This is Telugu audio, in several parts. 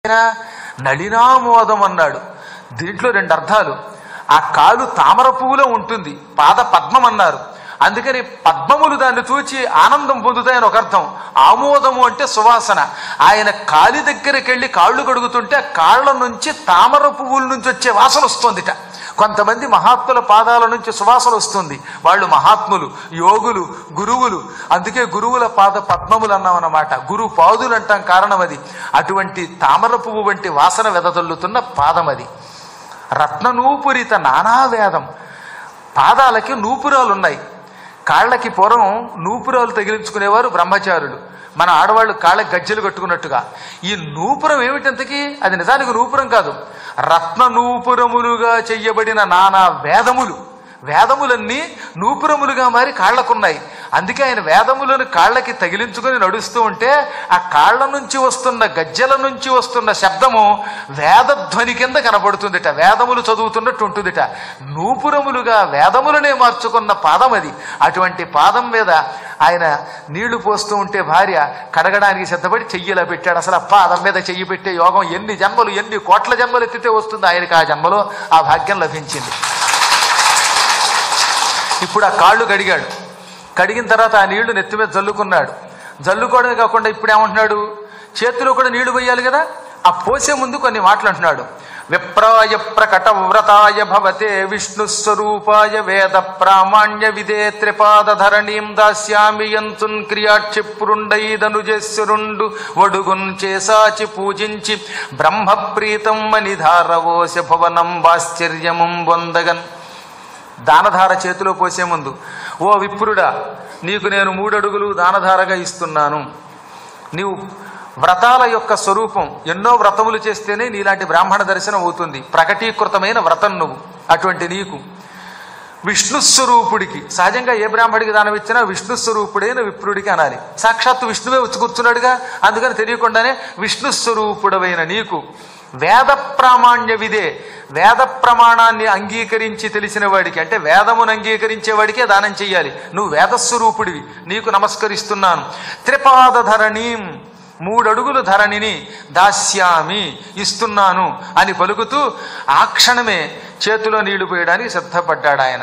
నళినామోదం అన్నాడు దీంట్లో రెండు అర్థాలు ఆ కాలు తామర పువ్వులో ఉంటుంది పాద పద్మం అన్నారు అందుకని పద్మములు దాన్ని చూచి ఆనందం పొందుతాయని ఒక అర్థం ఆమోదము అంటే సువాసన ఆయన కాలి దగ్గరికి వెళ్ళి కాళ్ళు కడుగుతుంటే ఆ కాళ్ళ నుంచి తామర పువ్వుల నుంచి వచ్చే వాసన వస్తుందిట కొంతమంది మహాత్ముల పాదాల నుంచి సువాసన వస్తుంది వాళ్ళు మహాత్ములు యోగులు గురువులు అందుకే గురువుల పాద పద్మములు అన్నామన్నమాట గురు పాదులు అంటాం కారణం అది అటువంటి తామర పువ్వు వంటి వాసన వెదజల్లుతున్న పాదం అది రత్ననూపురిత నానావేదం పాదాలకి నూపురాలు ఉన్నాయి కాళ్ళకి పూర్వం నూపురాలు తగిలించుకునేవారు బ్రహ్మచారులు మన ఆడవాళ్ళు కాళ్ళకి గజ్జెలు కట్టుకున్నట్టుగా ఈ నూపురం ఏమిటంతకి అది నిజానికి నూపురం కాదు రత్న నూపురములుగా చెయ్యబడిన నానా వేదములు వేదములన్నీ నూపురములుగా మారి కాళ్లకున్నాయి అందుకే ఆయన వేదములను కాళ్ళకి తగిలించుకొని నడుస్తూ ఉంటే ఆ కాళ్ళ నుంచి వస్తున్న గజ్జల నుంచి వస్తున్న శబ్దము వేదధ్వని కింద కనపడుతుందిట వేదములు చదువుతున్నట్టు ఉంటుందిట నూపురములుగా వేదములనే మార్చుకున్న పాదం అది అటువంటి పాదం మీద ఆయన నీళ్లు పోస్తూ ఉంటే భార్య కడగడానికి సిద్ధపడి చెయ్యిలా పెట్టాడు అసలు ఆ పాదం మీద చెయ్యి పెట్టే యోగం ఎన్ని జన్మలు ఎన్ని కోట్ల జన్మలు ఎత్తితే వస్తుంది ఆయనకి ఆ జన్మలో ఆ భాగ్యం లభించింది ఇప్పుడు ఆ కాళ్ళు కడిగాడు కడిగిన తర్వాత ఆ నీళ్లు నెత్తి మీద జల్లుకున్నాడు జల్లుకోవడమే కాకుండా ఇప్పుడు ఏమంటున్నాడు చేతిలో కూడా నీళ్లు పోయాలి కదా ఆ పోసే ముందు కొన్ని మాటలు అంటున్నాడు విప్రాయ ప్రకట వ్రతాయ భవతే విష్ణు స్వరూపాయ వేద ప్రామాణ్య విదే త్రిపాదధరణీం దాస్యామి యంతున్ క్రియాక్షిప్రుండైదనుజస్వరుండు వడుగున్ చేసాచి పూజించి బ్రహ్మప్రీతం మనిధారవోశ భవనం వాశ్చర్యముం పొందగన్ దానధార చేతిలో పోసే ముందు ఓ విప్రుడా నీకు నేను మూడడుగులు దానధారగా ఇస్తున్నాను నీవు వ్రతాల యొక్క స్వరూపం ఎన్నో వ్రతములు చేస్తేనే నీలాంటి బ్రాహ్మణ దర్శనం అవుతుంది ప్రకటీకృతమైన వ్రతం నువ్వు అటువంటి నీకు విష్ణు స్వరూపుడికి సహజంగా ఏ బ్రాహ్మడికి దానం ఇచ్చినా విష్ణు స్వరూపుడైన విప్రుడికి అనాలి సాక్షాత్తు విష్ణువే వచ్చి కూర్చున్నాడుగా అందుకని తెలియకుండానే విష్ణు స్వరూపుడవైన నీకు వేద ప్రామాణ్య విదే వేద ప్రమాణాన్ని అంగీకరించి తెలిసిన వాడికి అంటే వేదమును అంగీకరించే వాడికే దానం చెయ్యాలి నువ్వు వేదస్వరూపుడివి నీకు నమస్కరిస్తున్నాను త్రిపాదధరణీం మూడడుగులు ధరణిని దాస్యామి ఇస్తున్నాను అని పలుకుతూ ఆ క్షణమే చేతిలో నీళ్లు పోయడానికి సిద్ధపడ్డాడు ఆయన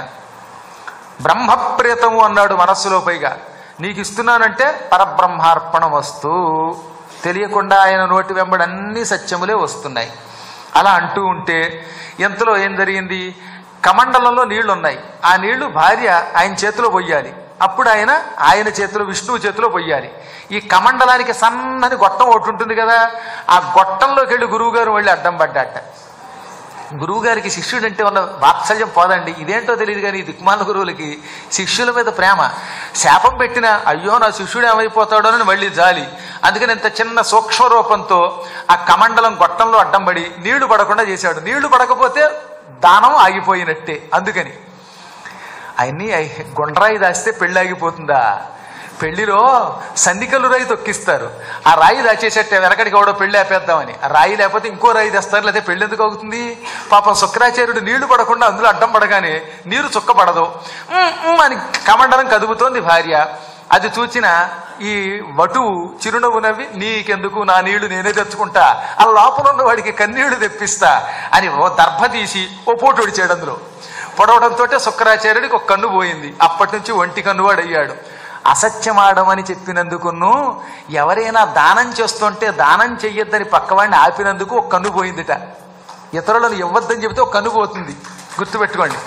బ్రహ్మప్రేతము అన్నాడు మనస్సులో పైగా నీకు ఇస్తున్నానంటే పరబ్రహ్మార్పణ వస్తూ తెలియకుండా ఆయన నోటి వెంబడి అన్ని సత్యములే వస్తున్నాయి అలా అంటూ ఉంటే ఎంతలో ఏం జరిగింది కమండలంలో నీళ్లు ఉన్నాయి ఆ నీళ్లు భార్య ఆయన చేతిలో పొయ్యాలి అప్పుడు ఆయన ఆయన చేతిలో విష్ణువు చేతిలో పొయ్యాలి ఈ కమండలానికి సన్నని గొట్టం ఒకటి ఉంటుంది కదా ఆ గొట్టంలోకి వెళ్ళి గురువుగారు వెళ్ళి అడ్డం పడ్డాట గురువుగారికి శిష్యుడు అంటే ఉన్న వాత్సల్యం పోదండి ఇదేంటో తెలియదు కానీ ఈ దిక్మాల గురువులకి శిష్యుల మీద ప్రేమ శాపం పెట్టిన అయ్యో నా శిష్యుడు ఏమైపోతాడో అని మళ్ళీ జాలి అందుకని ఇంత చిన్న సూక్ష్మ రూపంతో ఆ కమండలం గొట్టంలో అడ్డం పడి నీళ్లు పడకుండా చేశాడు నీళ్లు పడకపోతే దానం ఆగిపోయినట్టే అందుకని ఆయన్ని ఐ- గుండ్రాయి దాస్తే పెళ్ళి ఆగిపోతుందా పెళ్లిలో సంధికల్లు రాయి తొక్కిస్తారు ఆ రాయి దాచేసేట్టే వెనకడికి ఎవడో పెళ్లి ఆపేద్దామని ఆ రాయి లేకపోతే ఇంకో రాయి తెస్తారు లేకపోతే పెళ్లి ఎందుకు అవుతుంది పాపం శుక్రాచార్యుడు నీళ్లు పడకుండా అందులో అడ్డం పడగానే నీరు చుక్క పడదు ఉమ్, ఉమ్ అని కమండలం కదుపుతోంది భార్య అది చూచిన ఈ వటువు చిరునవ్వు నవ్వి నీకెందుకు నా నీళ్లు నేనే తెచ్చుకుంటా ఆ లోపల ఉన్న వాడికి కన్నీళ్లు తెప్పిస్తా అని ఓ దర్భ తీసి ఓ పోటు ఒడిచాడు అందులో పొడవడంతో శుక్రాచార్యుడికి ఒక కన్ను పోయింది అప్పటి నుంచి ఒంటి కన్నువాడు అయ్యాడు అసత్యమాడమని చెప్పినందుకును ఎవరైనా దానం చేస్తుంటే దానం చెయ్యొద్దని పక్కవాడిని ఆపినందుకు ఒక కన్ను పోయిందిట ఇతరులను ఇవ్వద్దని చెబితే ఒక కన్ను పోతుంది గుర్తుపెట్టుకోండి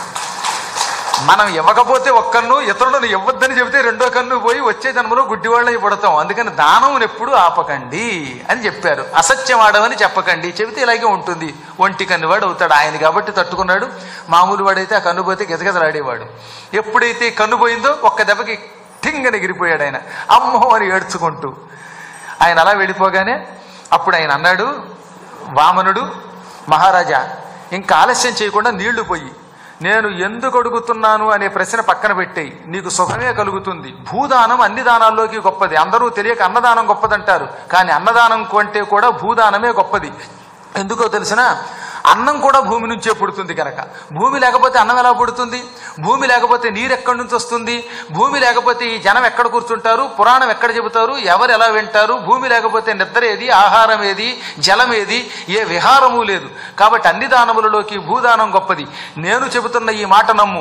మనం ఇవ్వకపోతే ఒక్క కన్ను ఇతరులను ఇవ్వద్దని చెబితే రెండో కన్ను పోయి వచ్చే జన్మలో గుడ్డివాళ్ళని పడతాం అందుకని దానం ఎప్పుడు ఆపకండి అని చెప్పారు అసత్యం ఆడమని చెప్పకండి చెబితే ఇలాగే ఉంటుంది ఒంటి కన్నువాడు అవుతాడు ఆయన కాబట్టి తట్టుకున్నాడు మామూలు వాడైతే ఆ కన్ను పోతే గిజగిజలాడేవాడు ఎప్పుడైతే ఈ కన్ను పోయిందో ఒక్క దెబ్బకి ఠింగని ఎగిరిపోయాడు ఆయన అమ్మో అని ఏడ్చుకుంటూ ఆయన అలా వెళ్ళిపోగానే అప్పుడు ఆయన అన్నాడు వామనుడు మహారాజా ఇంకా ఆలస్యం చేయకుండా నీళ్లు పోయి నేను ఎందుకు అడుగుతున్నాను అనే ప్రశ్న పక్కన పెట్టేయి నీకు సుఖమే కలుగుతుంది భూదానం అన్ని దానాల్లోకి గొప్పది అందరూ తెలియక అన్నదానం గొప్పదంటారు కానీ అన్నదానం కంటే కూడా భూదానమే గొప్పది ఎందుకో తెలిసిన అన్నం కూడా భూమి నుంచే పుడుతుంది కనుక భూమి లేకపోతే అన్నం ఎలా పుడుతుంది భూమి లేకపోతే నీరు ఎక్కడి నుంచి వస్తుంది భూమి లేకపోతే ఈ జనం ఎక్కడ కూర్చుంటారు పురాణం ఎక్కడ చెబుతారు ఎవరు ఎలా వింటారు భూమి లేకపోతే నిద్ర ఏది ఆహారం ఏది జలం ఏది ఏ విహారము లేదు కాబట్టి అన్ని దానములలోకి భూదానం గొప్పది నేను చెబుతున్న ఈ మాట నమ్ము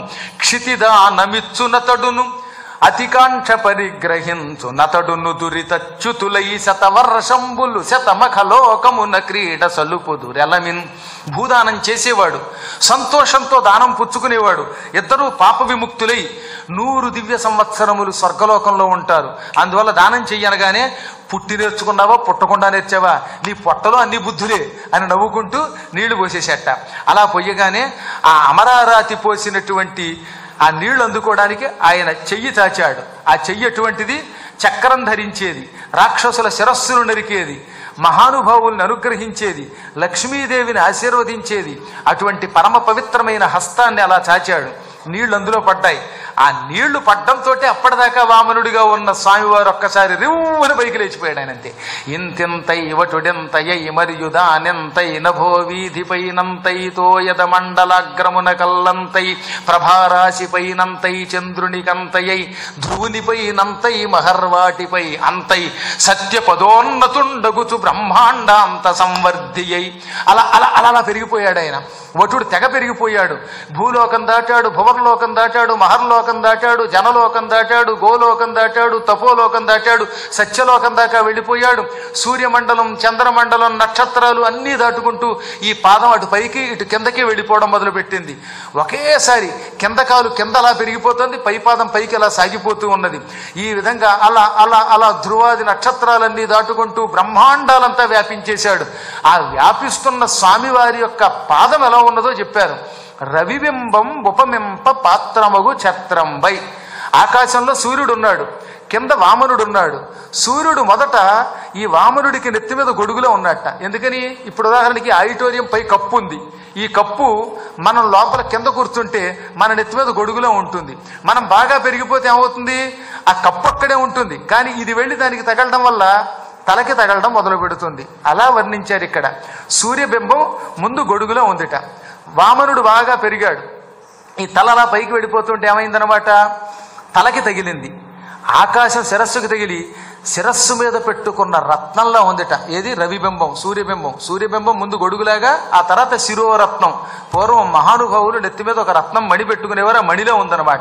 క్షితిదానమిచ్చునతడును అతికాంక్ష పరిగ్రహించు నతడును దురితచ్యుతులై శతవర్షంబులు శతమఖలోకమున క్రీడ సలుపుదు రెలమిన్ భూదానం చేసేవాడు సంతోషంతో దానం పుచ్చుకునేవాడు ఇద్దరూ పాప విముక్తులై నూరు దివ్య సంవత్సరములు స్వర్గలోకంలో ఉంటారు అందువల్ల దానం చెయ్యనగానే పుట్టి నేర్చుకున్నావా పుట్టకుండా నేర్చావా నీ పొట్టలో అన్ని బుద్ధులే అని నవ్వుకుంటూ నీళ్లు పోసేసేట అలా పొయ్యగానే ఆ అమరారాతి పోసినటువంటి ఆ నీళ్లు అందుకోవడానికి ఆయన చెయ్యి చాచాడు ఆ చెయ్యి ఎటువంటిది చక్రం ధరించేది రాక్షసుల శిరస్సును నరికేది మహానుభావుల్ని అనుగ్రహించేది లక్ష్మీదేవిని ఆశీర్వదించేది అటువంటి పరమ పవిత్రమైన హస్తాన్ని అలా చాచాడు నీళ్లు అందులో పడ్డాయి ఆ నీళ్లు పడ్డంతో అప్పటిదాకా వామనుడిగా ఉన్న స్వామివారు ఒక్కసారి రివ్వున పైకి లేచిపోయాడు ఆయన అంతే ఇంతింతై ఇవటుడెంతయై మరియు దానెంతై నభో వీధిపైనంతై తోయద మండలాగ్రమున కల్లంతై ప్రభారాశిపైనంతై చంద్రునికంతయై ధ్రువునిపైనంతై మహర్వాటిపై అంతై సత్య పదోన్నతుండగుచు బ్రహ్మాండాంత సంవర్ధియై అలా అలా అలా అలా పెరిగిపోయాడు ఆయన వటుడు తెగ పెరిగిపోయాడు భూలోకం దాటాడు భువర్లోకం దాటాడు మహర్లోకం దాటాడు జనలోకం దాటాడు గోలోకం దాటాడు తపోలోకం దాటాడు సత్యలోకం దాకా వెళ్ళిపోయాడు సూర్యమండలం చంద్రమండలం నక్షత్రాలు అన్నీ దాటుకుంటూ ఈ పాదం అటు పైకి ఇటు కిందకి వెళ్ళిపోవడం మొదలుపెట్టింది ఒకేసారి కింద కాలు కింద అలా పెరిగిపోతుంది పై పాదం పైకి అలా సాగిపోతూ ఉన్నది ఈ విధంగా అలా అలా అలా ధ్రువాది నక్షత్రాలన్నీ దాటుకుంటూ బ్రహ్మాండాలంతా వ్యాపించేశాడు ఆ వ్యాపిస్తున్న స్వామివారి యొక్క పాదం ఎలా ఉన్నదో చెప్పారు రవిబింబం ఉపమింప పాత్రమగు ఛత్రంబై ఆకాశంలో సూర్యుడు ఉన్నాడు కింద వామనుడు ఉన్నాడు సూర్యుడు మొదట ఈ వామనుడికి నెత్తి మీద గొడుగులో ఉన్నట్ట ఎందుకని ఇప్పుడు ఉదాహరణకి ఆడిటోరియం పై కప్పు ఉంది ఈ కప్పు మనం లోపల కింద కూర్చుంటే మన నెత్తి మీద గొడుగులో ఉంటుంది మనం బాగా పెరిగిపోతే ఏమవుతుంది ఆ కప్పు అక్కడే ఉంటుంది కానీ ఇది వెళ్ళి దానికి తగలడం వల్ల తలకి తగలడం మొదలు పెడుతుంది అలా వర్ణించారు ఇక్కడ సూర్యబింబం ముందు గొడుగులో ఉందిట వామనుడు బాగా పెరిగాడు ఈ తల అలా పైకి వెళ్ళిపోతుంటే ఏమైందనమాట తలకి తగిలింది ఆకాశం శిరస్సుకి తగిలి శిరస్సు మీద పెట్టుకున్న రత్నంలా ఉందిట ఏది రవిబింబం సూర్యబింబం సూర్యబింబం ముందు గొడుగులాగా ఆ తర్వాత శిరోరత్నం పూర్వం మహానుభావులు నెత్తి మీద ఒక రత్నం మణి పెట్టుకునేవారు ఆ మణిలో ఉందన్నమాట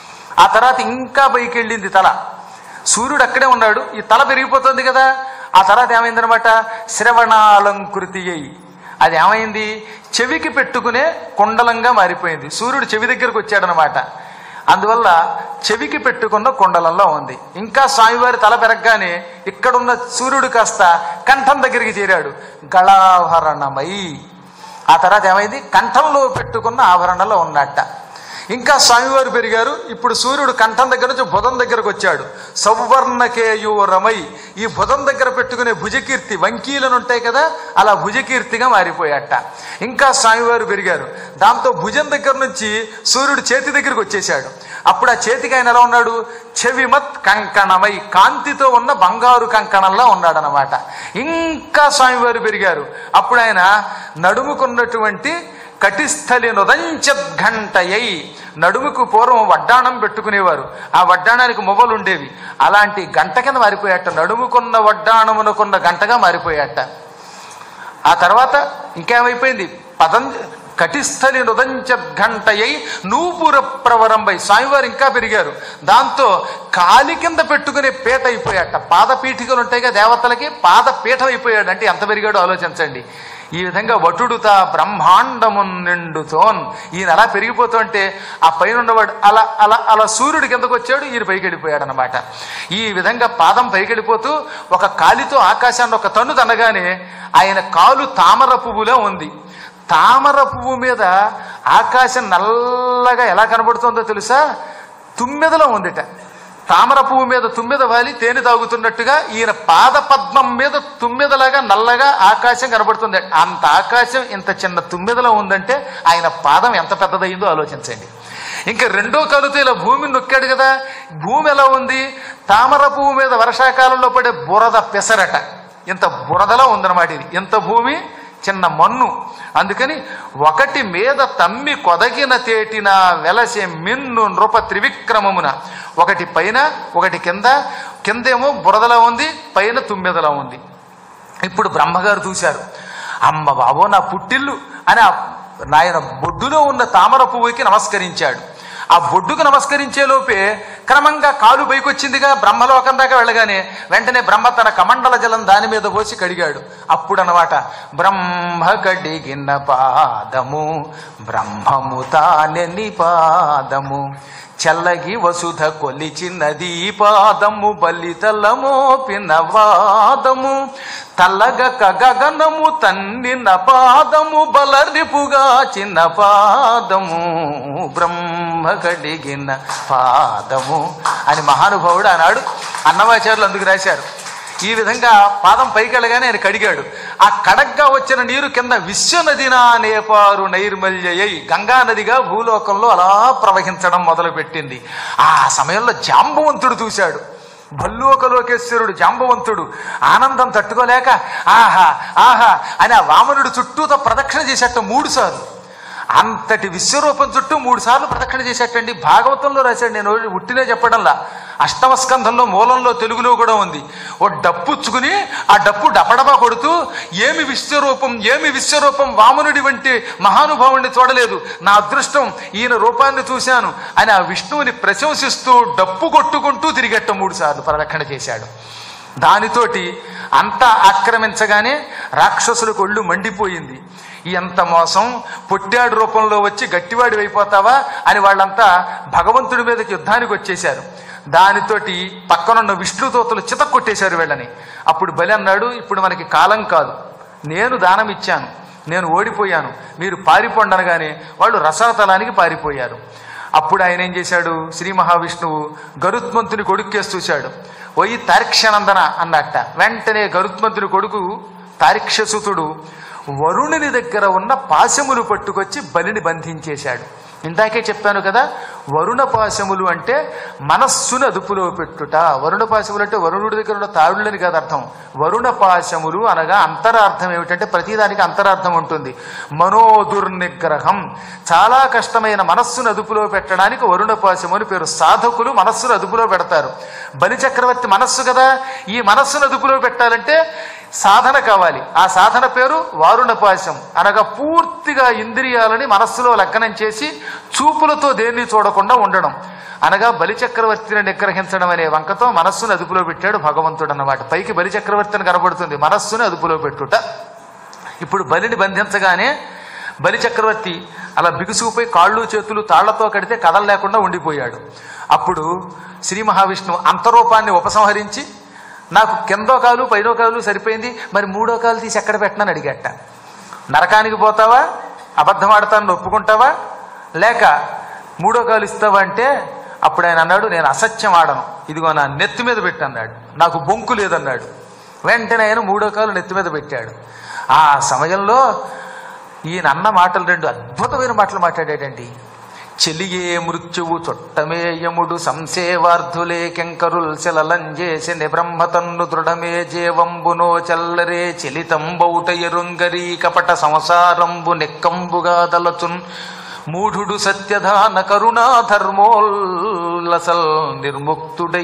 ఆ తర్వాత ఇంకా పైకి వెళ్ళింది తల సూర్యుడు అక్కడే ఉన్నాడు ఈ తల పెరిగిపోతుంది కదా ఆ తర్వాత ఏమైందనమాట శ్రవణాలంకృతి అయి అది ఏమైంది చెవికి పెట్టుకునే కుండలంగా మారిపోయింది సూర్యుడు చెవి దగ్గరకు వచ్చాడనమాట అందువల్ల చెవికి పెట్టుకున్న కుండలంలో ఉంది ఇంకా స్వామివారి తల పెరగగానే ఇక్కడున్న సూర్యుడు కాస్త కంఠం దగ్గరికి చేరాడు గళాభరణమై ఆ తర్వాత ఏమైంది కంఠంలో పెట్టుకున్న ఆభరణలో ఉన్నట్ట ఇంకా స్వామివారు పెరిగారు ఇప్పుడు సూర్యుడు కంఠం దగ్గర నుంచి బుధం దగ్గరకు వచ్చాడు సౌవర్ణకేయూరమై ఈ బుధం దగ్గర పెట్టుకునే భుజకీర్తి వంకీలను ఉంటాయి కదా అలా భుజకీర్తిగా మారిపోయాట ఇంకా స్వామివారు పెరిగారు దాంతో భుజం దగ్గర నుంచి సూర్యుడు చేతి దగ్గరకు వచ్చేసాడు అప్పుడు ఆ చేతికి ఆయన ఎలా ఉన్నాడు చెవిమత్ కంకణమై కాంతితో ఉన్న బంగారు కంకణంలా ఉన్నాడనమాట ఇంకా స్వామివారు పెరిగారు అప్పుడు ఆయన నడుముకున్నటువంటి కటిస్థలి నుదంచద్ఘంటయై నడుముకు పూర్వం వడ్డాణం పెట్టుకునేవారు ఆ వడ్డాణానికి మొవ్వలు ఉండేవి అలాంటి గంట కింద మారిపోయాట నడుముకున్న వడ్డాణమునకున్న గంటగా మారిపోయాట ఆ తర్వాత ఇంకేమైపోయింది పదం కటిస్థలి నుదంచద్ఘంటయై నూపుర ప్రవరంబై స్వామివారు ఇంకా పెరిగారు దాంతో కాలి కింద పెట్టుకునే పీట అయిపోయాట పాద పీఠికలు ఉంటాయి కదా దేవతలకి పాద పీఠం అయిపోయాడు అంటే ఎంత పెరిగాడో ఆలోచించండి ఈ విధంగా వటుడుతా బ్రహ్మాండము నిండుతోన్ ఈయన అలా పెరిగిపోతుంటే ఆ పైన ఉన్నవాడు అలా అలా అలా సూర్యుడి కిందకు వచ్చాడు ఈయన పైకి వెళ్ళిపోయాడు అనమాట ఈ విధంగా పాదం పైకి వెళ్ళిపోతూ ఒక కాలితో ఆకాశాన్ని ఒక తన్ను తనగానే ఆయన కాలు తామర పువ్వులో ఉంది తామర పువ్వు మీద ఆకాశం నల్లగా ఎలా కనబడుతుందో తెలుసా తుమ్మెదలో ఉందిట తామర పువ్వు మీద తుమ్మెద వాలి తేనె తాగుతున్నట్టుగా ఈయన పాద పద్మం మీద తుమ్మెదలాగా నల్లగా ఆకాశం కనబడుతుంది అంత ఆకాశం ఇంత చిన్న తుమ్మెదలో ఉందంటే ఆయన పాదం ఎంత పెద్దదయ్యిందో ఆలోచించండి ఇంకా రెండో కలుతో ఇలా భూమిని నొక్కాడు కదా భూమి ఎలా ఉంది తామర పువ్వు మీద వర్షాకాలంలో పడే బురద పెసరట ఇంత బురదలో ఉందన్నమాట ఇది ఇంత భూమి చిన్న మన్ను అందుకని ఒకటి మీద తమ్మి కొదగిన తేటిన వెలసే మిన్ను నృప త్రివిక్రమమున ఒకటి పైన ఒకటి కింద కిందేమో బురదలా ఉంది పైన తుమ్మెదలా ఉంది ఇప్పుడు బ్రహ్మగారు చూశారు అమ్మ బాబో నా పుట్టిల్లు అని ఆ నాయన బొడ్డులో ఉన్న తామర పువ్వుకి నమస్కరించాడు ఆ బొడ్డుకు నమస్కరించే లోపే క్రమంగా కాలు పైకొచ్చిందిగా బ్రహ్మలోకం దాకా వెళ్ళగానే వెంటనే బ్రహ్మ తన కమండల జలం దాని మీద పోసి కడిగాడు అప్పుడు అన్నమాట బ్రహ్మ కడిగిన పాదము బ్రహ్మము తానెని పాదము చల్లగి వసుధ కొలిచినది పాదము బలితలమోపిన వాదము తల్లగక గగనము తన్నిన పాదము బలరిపుగా చిన్న పాదము బ్రహ్మ కడిగిన పాదము అని మహానుభావుడు అన్నాడు అన్నమాచార్యులు అందుకు రాశారు ఈ విధంగా పాదం పైకి వెళ్ళగానే ఆయన కడిగాడు ఆ కడగ్గా వచ్చిన నీరు కింద విశ్వనదినా నేపారు నైర్మల్యై గంగా నదిగా భూలోకంలో అలా ప్రవహించడం మొదలుపెట్టింది ఆ సమయంలో జాంబవంతుడు చూశాడు భల్లూకలోకేశ్వరుడు జాంబవంతుడు ఆనందం తట్టుకోలేక ఆహా ఆహా అని ఆ వామనుడు చుట్టూతో ప్రదక్షిణ చేసేట మూడు సార్లు అంతటి విశ్వరూపం చుట్టూ మూడు సార్లు ప్రదక్షిణ చేసేటండి భాగవతంలో రాశాడు నేను ఉట్టినే చెప్పడంలా అష్టమ స్కంధంలో మూలంలో తెలుగులో కూడా ఉంది ఓ డప్పుచ్చుకుని ఆ డప్పు డపడపా కొడుతూ ఏమి విశ్వరూపం ఏమి విశ్వరూపం వామనుడి వంటి మహానుభావుణ్ణి చూడలేదు నా అదృష్టం ఈయన రూపాన్ని చూశాను అని ఆ విష్ణువుని ప్రశంసిస్తూ డప్పు కొట్టుకుంటూ తిరిగట్ట మూడు సార్లు ప్రదక్షిణ చేశాడు దానితోటి అంతా ఆక్రమించగానే రాక్షసులకు ఒళ్ళు మండిపోయింది ఎంత మోసం పొట్టాడు రూపంలో వచ్చి గట్టివాడి అయిపోతావా అని వాళ్ళంతా భగవంతుడి మీదకి యుద్ధానికి వచ్చేశారు దానితోటి పక్కనున్న విష్ణుదూతలు చితక్కొట్టేశారు వీళ్ళని అప్పుడు బలి అన్నాడు ఇప్పుడు మనకి కాలం కాదు నేను దానం ఇచ్చాను నేను ఓడిపోయాను మీరు పారిపోండి అనగానే వాళ్ళు రసాతలానికి పారిపోయారు అప్పుడు ఆయన ఏం చేశాడు శ్రీ మహావిష్ణువు గరుత్మంతుని కొడుక్కేసి చూశాడు ఓయి తారిక్షనందన అన్నట్ట వెంటనే గరుత్మంతుని కొడుకు తారిక్షసుతుడు వరుణుని దగ్గర ఉన్న పాశములు పట్టుకొచ్చి బలిని బంధించేశాడు ఇందాకే చెప్పాను కదా వరుణ పాశములు అంటే మనస్సును అదుపులో పెట్టుట వరుణ పాశములు అంటే వరుణుడి దగ్గర ఉన్న తాడులని కాదు అర్థం వరుణ పాశములు అనగా అంతరార్థం ఏమిటంటే ప్రతిదానికి అంతరార్థం ఉంటుంది మనోదుర్నిగ్రహం చాలా కష్టమైన మనస్సును అదుపులో పెట్టడానికి వరుణ పాశము అని పేరు సాధకులు మనస్సును అదుపులో పెడతారు బలి చక్రవర్తి మనస్సు కదా ఈ మనస్సును అదుపులో పెట్టాలంటే సాధన కావాలి ఆ సాధన పేరు వారుణపాశం అనగా పూర్తిగా ఇంద్రియాలని మనస్సులో లగ్నం చేసి చూపులతో దేన్ని చూడకుండా ఉండడం అనగా బలిచక్రవర్తిని నిగ్రహించడం అనే వంకతో మనస్సును అదుపులో పెట్టాడు భగవంతుడు అన్నమాట పైకి బలిచక్రవర్తిని కనబడుతుంది మనస్సుని అదుపులో పెట్టుట ఇప్పుడు బలిని బంధించగానే బలి చక్రవర్తి అలా బిగుసుకుపోయి కాళ్ళు చేతులు తాళ్లతో కడితే కదల లేకుండా ఉండిపోయాడు అప్పుడు శ్రీ మహావిష్ణువు అంతరూపాన్ని ఉపసంహరించి నాకు కిందో కాలు పైనో కాలు సరిపోయింది మరి మూడో కాలు తీసి ఎక్కడ పెట్టనని అడిగట నరకానికి పోతావా అబద్ధం ఆడతానని ఒప్పుకుంటావా లేక మూడో కాలు ఇస్తావా అంటే అప్పుడు ఆయన అన్నాడు నేను అసత్యం ఆడను ఇదిగో నా నెత్తి మీద పెట్టి అన్నాడు నాకు బొంకు లేదన్నాడు వెంటనే ఆయన మూడో కాలు నెత్తి మీద పెట్టాడు ఆ సమయంలో ఈయన అన్న మాటలు రెండు అద్భుతమైన మాటలు మాట్లాడాడండి చెలియే మృత్యువు చుట్టమే యముడు సంసేవార్థులే కెంకరుల్ శలలంజేసి బ్రహ్మతన్ను దృఢమే జీవంబునో చల్లరే చెలితంబౌట ఎరుంగరీ కపట సంసారంబు నెక్కంబుగా దలచున్ మూఢుడు సత్యధాన కరుణా ధర్మోల్లసల్ నిర్ముక్తుడై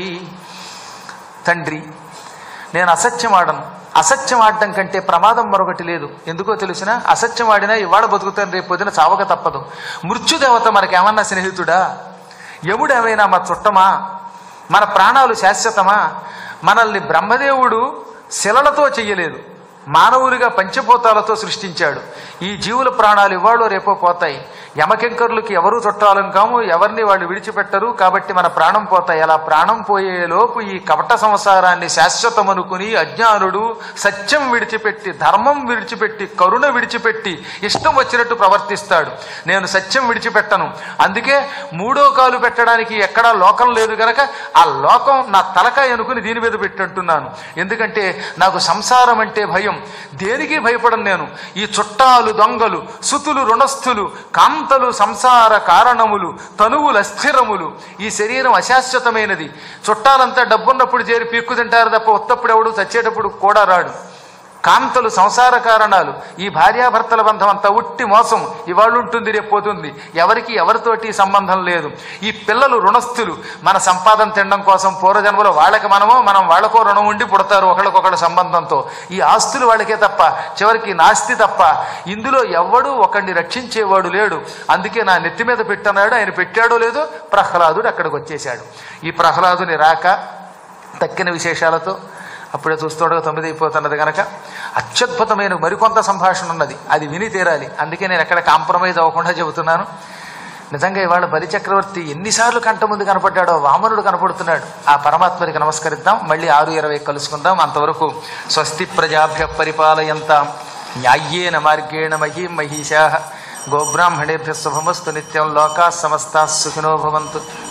తండ్రి నేను అసత్యం ఆడను అసత్యం ఆడడం కంటే ప్రమాదం మరొకటి లేదు ఎందుకో తెలిసిన అసత్యం ఆడినా ఇవాళ బతుకుతాను రేపు పొద్దున చావక తప్పదు మృత్యుదేవత మనకేమన్నా స్నేహితుడా యముడు ఏమైనా మా చుట్టమా మన ప్రాణాలు శాశ్వతమా మనల్ని బ్రహ్మదేవుడు శిలలతో చెయ్యలేదు మానవులుగా పంచభూతాలతో సృష్టించాడు ఈ జీవుల ప్రాణాలు ఇవాళో రేపో పోతాయి యమకెంకరులకి ఎవరూ చుట్టాలం కాము ఎవరిని వాళ్ళు విడిచిపెట్టరు కాబట్టి మన ప్రాణం పోతాయి అలా ప్రాణం పోయేలోపు ఈ కపట సంసారాన్ని శాశ్వతమనుకుని అజ్ఞానుడు సత్యం విడిచిపెట్టి ధర్మం విడిచిపెట్టి కరుణ విడిచిపెట్టి ఇష్టం వచ్చినట్టు ప్రవర్తిస్తాడు నేను సత్యం విడిచిపెట్టను అందుకే మూడో కాలు పెట్టడానికి ఎక్కడా లోకం లేదు గనక ఆ లోకం నా తలకాయ అనుకుని దీని మీద పెట్టంటున్నాను ఎందుకంటే నాకు సంసారం అంటే భయం దేనికి భయపడను నేను ఈ చుట్టాలు దొంగలు సుతులు రుణస్థులు కాంతలు సంసార కారణములు తనువులు అస్థిరములు ఈ శరీరం అశాశ్వతమైనది చుట్టాలంతా డబ్బున్నప్పుడు చేరి పీక్కు తింటారు తప్ప ఉత్తప్పుడు ఎవడు చచ్చేటప్పుడు కూడా రాడు కాంతలు సంసార కారణాలు ఈ భార్యాభర్తల బంధం అంతా ఉట్టి మోసం ఇవాళ ఉంటుంది రేపు పోతుంది ఎవరికి ఎవరితోటి సంబంధం లేదు ఈ పిల్లలు రుణస్థులు మన సంపాదన తినడం కోసం పూర్వజన్మలో వాళ్ళకి మనమో మనం వాళ్ళకో రుణం ఉండి పుడతారు ఒకళ్ళకొకళ్ళ సంబంధంతో ఈ ఆస్తులు వాళ్ళకే తప్ప చివరికి నాస్తి తప్ప ఇందులో ఎవడు ఒకడిని రక్షించేవాడు లేడు అందుకే నా నెత్తి మీద పెట్టన్నాడు ఆయన పెట్టాడో లేదో ప్రహ్లాదుడు అక్కడికి వచ్చేశాడు ఈ ప్రహ్లాదుని రాక తక్కిన విశేషాలతో అప్పుడే చూస్తుండగా తొమ్మిది అయిపోతున్నది కనుక అత్యద్భుతమైన మరికొంత సంభాషణ ఉన్నది అది విని తీరాలి అందుకే నేను ఎక్కడ కాంప్రమైజ్ అవ్వకుండా చెబుతున్నాను నిజంగా ఇవాళ బలిచక్రవర్తి ఎన్నిసార్లు కంట ముందు కనపడ్డాడో వామనుడు కనపడుతున్నాడు ఆ పరమాత్మనికి నమస్కరిద్దాం మళ్ళీ ఆరు ఇరవై కలుసుకుందాం అంతవరకు స్వస్తి ప్రజాభ్య పరిపాలయంతాం న్యాయ్యేన మార్గేణ మహీం మహిషా గోబ్రాహ్మణేభ్య శుభమస్తు నిత్యం లోకా సమస్తా సుఖినో భవంతు